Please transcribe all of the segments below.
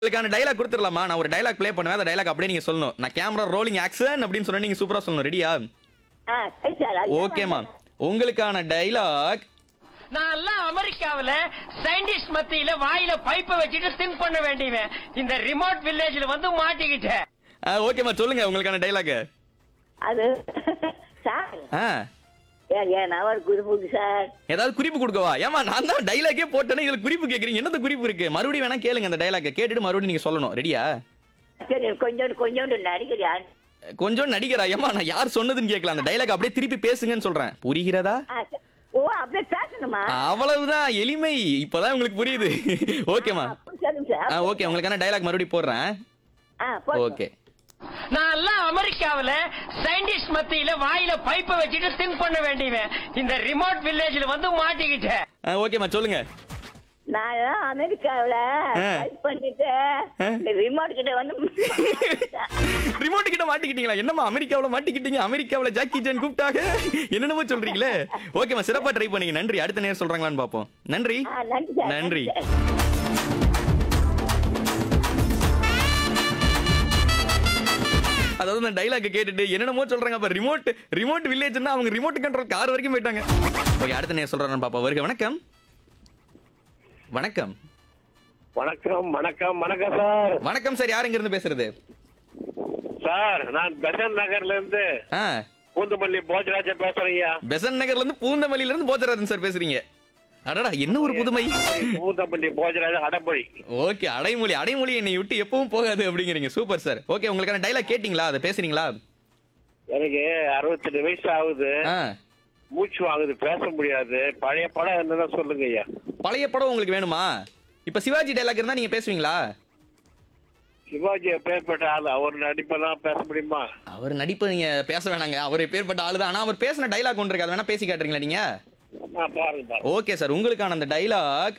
உங்களுக்கான டைலாக் கொடுத்துடலாமா நான் ஒரு டைலாக் ப்ளே பண்ணுவேன் அந்த டைலாக் அப்படியே நீங்க சொல்லணும் நான் கேமரா ரோலிங் ஆக்ஷன் அப்படின்னு சொன்னா நீங்க சூப்பரா சொல்லணும் ரெடியா ஆ சரி சார் அது ஓகேமா உங்களுக்கான டைலாக் நான் எல்லாம் அமெரிக்காவுல சயின்டிஸ்ட் மத்தியில வாயில பைப்பை வச்சுட்டு திங்க் பண்ண வேண்டியவன் இந்த ரிமோட் வில்லேஜ்ல வந்து மாட்டிக்கிட்டேன் ஓகேமா சொல்லுங்க உங்களுக்கான டைலாக் அது சார் ஆ ஏன் ஏன் நான் ஒரு குருபுக்கு சார் ஏதாவது குறிப்பு கொடுக்கவா ஏமா நான் தான் டைலாக்கே போட்டேனே இதுல குறிப்பு கேக்குறீங்க என்னது குறிப்பு இருக்கு மறுபடியும் வேணா கேளுங்க அந்த டைலாக்கை கேட்டுட்டு மறுபடியும் நீங்க சொல்லணும் ரெடியா சரி கொஞ்சோண்டு கொஞ்சோண்டு நடிக்கிறியா கொஞ்சம் நடிகரா ஏமா நான் யார் சொன்னதுன்னு கேட்கல அந்த டைலாக் அப்படியே திருப்பி பேசுங்கன்னு சொல்றேன் புரிகிறதா ஆ, சரி. ஓ அப்படியே பேசணுமா அவ்வளவுதான் எளிமை இப்பதான் உங்களுக்கு புரியுது ஓகேமா அப்படி சொல்லுங்க ஆ சார் ஓகே உங்களுக்கான டைலாக் மறுபடியும் போடுறேன் ஆ போதும். ஓகே நான் எல்லாம் அமெரிக்காவுல சயின்டிஸ்ட் மத்தியில வாயில பைப்பை வச்சுட்டு திங்க் பண்ண வேண்டியவன் இந்த ரிமோட் வில்லேஜ்ல வந்து மாட்டிக்கிட்டேன் ஆ ஓகேமா சொல்லுங்க நான் எல்லாம் அமெரிக்காவுல ஆ. டைப் பண்ணிட்டு ஆ. இந்த ரிமோட் கிட்ட வந்து ரிமோட் கிட்ட மாட்டிக்கிட்டீங்களா என்னமா அமெரிக்காவுல மாட்டிக்கிட்டீங்க அமெரிக்காவுல ஜாக்கி ஜான் கூப்பிட்டாங்க என்னென்னமோ சொல்றீங்களே ஓகேமா சிறப்பா ட்ரை பண்ணீங்க நன்றி அடுத்த நேரம் சொல்றாங்களான்னு பாப்போம் நன்றி ஆ, நன்றி சார் நன்றி சார். அதாவது அந்த டைலாக் கேட்டுட்டு என்னென்னமோ சொல்றாங்க அப்ப ரிமோட் ரிமோட் வில்லேஜ்னா அவங்க ரிமோட் கண்ட்ரோல் கார் வரைக்கும் போயிட்டாங்க ஓகே அடுத்த நேரம் சொல்றாங்க பாப்பா வருக வணக்கம் வணக்கம் வணக்கம் வணக்கம் வணக்கம் சார் வணக்கம் சார் யார் இங்க இருந்து பேசுறது சார் நான் பெசன் நகர்ல இருந்து ஆ பூந்தமல்லி போஜராஜன் பேசுறேங்க பெசன் நகர்ல இருந்து பூந்தமல்லியில இருந்து போஜராஜன் சார் பேசுறீங்க அடடா என்ன ஒரு புதுமை பூந்தமல்லி போஜராஜன் அடப்பொழி ஓகே அடைமொழி அடைமொழி என்னை விட்டு எப்பவும் போகாது அப்படிங்கிறீங்க சூப்பர் சார் ஓகே உங்களுக்கான டைலாக் கேட்டிங்களா அதை பேசுறீங்களா எனக்கு அறுபத்தெட்டு வயசு ஆகுது ஆ மூச்சு வாங்குது பேச முடியாது பழைய படம் என்னதான் சொல்லுங்க ஐயா பழைய படம் உங்களுக்கு வேணுமா இப்ப சிவாஜி டைலாக் இருந்தா நீங்க பேசுவீங்களா சிவாஜி பேர்பட்ட ஆள் அவர் நடிப்பெல்லாம் பேச முடியுமா அவர் நடிப்பு நீங்க பேச வேணாங்க அவர் பேர்பட்ட ஆளு தான் ஆனா அவர் பேசின டைலாக் ஒன்று இருக்கு அதை வேணா பேசி காட்டுறீங்களா நீங்க நான் பாருங்க பாருங்க ஓகே சார் உங்களுக்கான அந்த டைலாக்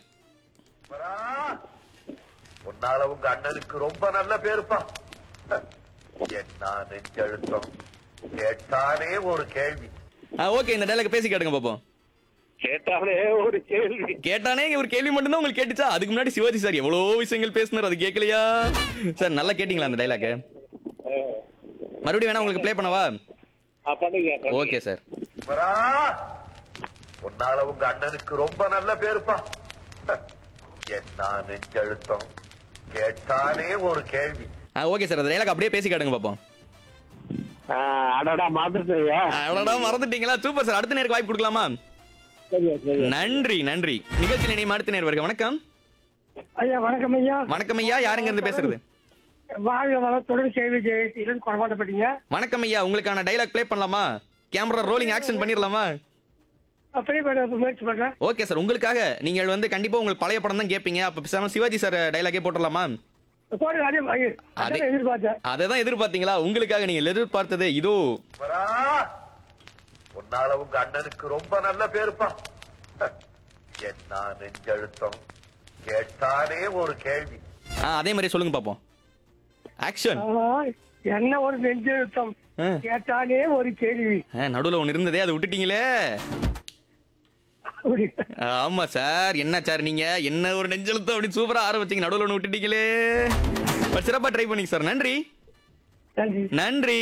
உன்னால உங்க அண்ணனுக்கு ரொம்ப நல்ல பேருப்பா என்ன நெஞ்சழுத்தம் கேட்டானே ஒரு கேள்வி ஓகே இந்த டைலாக் பேசி காட்டுங்க பாப்போம் கேட்டாலே ஒரு கேள்வி கேட்டானே ஒரு கேள்வி மட்டும்தான் உங்களுக்கு கேட்டுச்சா அதுக்கு முன்னாடி சிவாஜி சார் எவ்வளோ விஷயங்கள் பேசினார் அது கேட்கலையா சார் நல்லா கேட்டிங்களா அந்த டைலாக் மறுபடியும் வேணா உங்களுக்கு ப்ளே பண்ணவா ஆ, பண்ணுங்க பண்ணுங்க. ஓகே சார் வரா உன்னால உங்க அண்ணனுக்கு ரொம்ப நல்ல பேருப்பா என்ன நெஞ்சழுத்தம் கேட்டானே ஒரு கேள்வி ஓகே சார் அந்த டைலாக் அப்படியே பேசி காட்டுங்க பாப்போம் ஆ, அடடா மாத்திருக்கீங்க அவ்வளோடா மறந்துட்டீங்களா சூப்பர் சார் அடுத்த நேருக்கு வாய்ப்பு கொடுக்கலாமா சரியா சரியா நன்றி நன்றி நிகழ்ச்சி நினைவு அடுத்த நேர் வருக வணக்கம் ஐயா வணக்கம் ஐயா வணக்கம் ஐயா யாருங்க இருந்து பேசுறது வாழ்க வளத்துடன் கேள்வி ஜெயசீலன் கொண்டாடப்பட்டீங்க வணக்கம் ஐயா உங்களுக்கான டைலாக் ப்ளே பண்ணலாமா கேமரா ரோலிங் ஆக்ஷன் பண்ணிடலாமா அப்படியே பண்ண முயற்சி பண்றேன் ஓகே சார் உங்களுக்காக நீங்கள் வந்து கண்டிப்பா உங்களுக்கு பழைய படம் தான் கேட்பீங்க அப்ப பேசாம சிவாஜி சார் டைலாக்கே போட்டுடலாமா போடுங்க அதே ஐயா, அதே- அதான் எதிர்பார்த்தேன் அதை தான் எதிர்பார்த்தீங்களா உங்களுக்காக நீங்க எதிர்பார்த்தது இதோ வரா உன்னால உங்க அண்ணனுக்கு ரொம்ப நல்ல பேருப்பா என்ன நெஞ்சழுத்தம் கேட்டானே ஒரு கேள்வி ஆ, அதே மாதிரி சொல்லுங்க பாப்போம் ஆக்ஷன் ஆமா, என்ன ஒரு நெஞ்செழுத்தம் ஆ. கேட்டாலே ஒரு கேள்வி நடுவுல ஒன்று இருந்ததே அதை விட்டுட்டீங்களே அப்படி. ஆமா சார் என்ன சார் நீங்க என்ன ஒரு நெஞ்செழுத்தம் அப்படி சூப்பரா ஆரம்பிச்சீங்க நடுவுல ஒன்று விட்டுட்டீங்களே பட் சிறப்பா ட்ரை பண்ணீங்க சார் நன்றி நன்றி நன்றி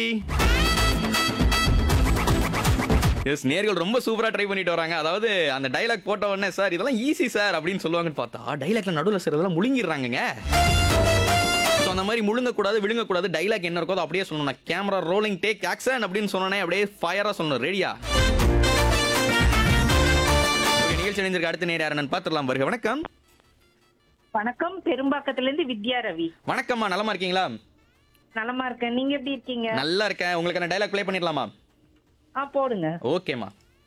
எஸ் நேர்கள் ரொம்ப சூப்பரா ட்ரை பண்ணிட்டு வராங்க அதாவது அந்த டைலாக் போட்ட உடனே சார் இதெல்லாம் ஈஸி சார் அப்படின்னு சொல்லுவாங்கன்னு பார்த்தா டைலாக்ல நடுவில் சார் இதெல்லாம் முழுங்கிடுறாங்கங்க ஸோ அந்த மாதிரி முழுங்கக்கூடாது விழுங்கக்கூடாது டைலாக் என்ன இருக்கோ அதை அப்படியே சொல்லணும் நான் கேமரா ரோலிங் டேக் ஆக்ஷன் அப்படின்னு சொன்னோன்னே அப்படியே ஃபயரா சொல்லணும் ரெடியா நிகழ்ச்சி அணிஞ்சிருக்க அடுத்த நேரம் யாருன்னு பார்த்துடலாம் வருக வணக்கம் வணக்கம் பெரும்பாக்கத்துல இருந்து வித்யா ரவி வணக்கம்மா நலமா இருக்கீங்களா நலமா இருக்கேன் நீங்க எப்படி இருக்கீங்க நல்லா இருக்கேன் உங்களுக்கான டைலாக் ப்ளே பண்ணிடலாமா ஆ போடுங்க ஓகேம்மா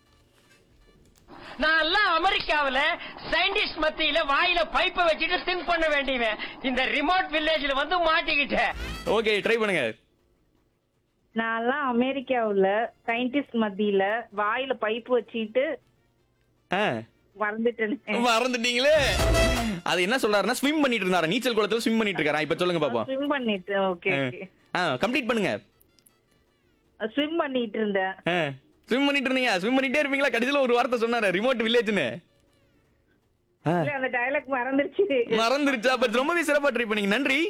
நான் எல்லாம் அமெரிக்காவுல சயின்டிஸ்ட் மத்தியில வாயில பைப்பை வச்சுட்டு திங்க் பண்ண வேண்டியவன் இந்த ரிமோட் வில்லேஜ்ல வந்து மாட்டிக்கிட்டேன் ஓகே ட்ரை பண்ணுங்க நான்லாம் அமெரிக்காவுல சயின்டிஸ்ட் மத்தியில வாயில பைப் வச்சுட்டு ஆ மறந்துட்டேன் மறந்துட்டீங்களே அது என்ன சொல்றாருன்னா ஸ்விம் பண்ணிட்டு இருந்தாரா நீச்சல் குளத்துல ஸ்விம் பண்ணிட்டு இருக்காரா இப்ப சொல்லுங்க பாப்போம் ஸ்விம் பண்ணிட்டு ஓகே ஓகே ஆ கம்ப்ளீட் பண்ணுங்க ஸ்விம் பண்ணிட்டு இருந்தேன் ஸ்விம் பண்ணிட்டு இருந்தீங்க ஸ்விம் பண்ணிட்டே இருப்பீங்களா கடைசியில ஒரு வார்த்தை சொன்னாரு ரிமோட் வில்லேஜ்னு இல்ல அந்த டயலாக் மறந்துருச்சு மறந்துருச்சா பட் ரொம்பவே சிறப்பா ட்ரை பண்ணீங்க நன்றி